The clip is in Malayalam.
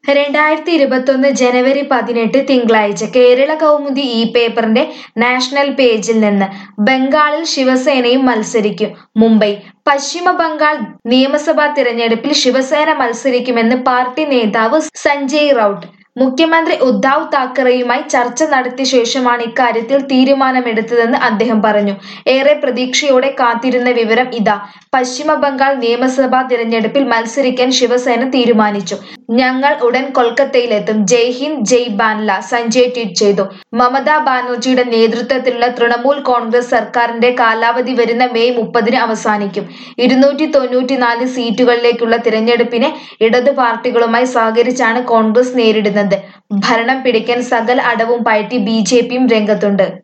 രണ്ടായിരത്തി ഇരുപത്തൊന്ന് ജനുവരി പതിനെട്ട് തിങ്കളാഴ്ച കേരള കൗമുദി ഈ പേപ്പറിന്റെ നാഷണൽ പേജിൽ നിന്ന് ബംഗാളിൽ ശിവസേനയും മത്സരിക്കും മുംബൈ പശ്ചിമ ബംഗാൾ നിയമസഭാ തിരഞ്ഞെടുപ്പിൽ ശിവസേന മത്സരിക്കുമെന്ന് പാർട്ടി നേതാവ് സഞ്ജയ് റൌട്ട് മുഖ്യമന്ത്രി ഉദ്ധവ് താക്കറെയുമായി ചർച്ച നടത്തിയ ശേഷമാണ് ഇക്കാര്യത്തിൽ തീരുമാനമെടുത്തതെന്ന് അദ്ദേഹം പറഞ്ഞു ഏറെ പ്രതീക്ഷയോടെ കാത്തിരുന്ന വിവരം ഇതാ പശ്ചിമ ബംഗാൾ നിയമസഭാ തിരഞ്ഞെടുപ്പിൽ മത്സരിക്കാൻ ശിവസേന തീരുമാനിച്ചു ഞങ്ങൾ ഉടൻ കൊൽക്കത്തയിലെത്തും ജയ് ഹിന്ദ് ജയ് ബാൻല സഞ്ജയ് ട്വീറ്റ് ചെയ്തു മമതാ ബാനർജിയുടെ നേതൃത്വത്തിലുള്ള തൃണമൂൽ കോൺഗ്രസ് സർക്കാരിന്റെ കാലാവധി വരുന്ന മെയ് മുപ്പതിന് അവസാനിക്കും ഇരുന്നൂറ്റി തൊണ്ണൂറ്റിനാല് സീറ്റുകളിലേക്കുള്ള തിരഞ്ഞെടുപ്പിനെ ഇടതു പാർട്ടികളുമായി സഹകരിച്ചാണ് കോൺഗ്രസ് നേരിടുന്നത് ഭരണം പിടിക്കാൻ സകല അടവും പയറ്റി ബി ജെ പിയും രംഗത്തുണ്ട്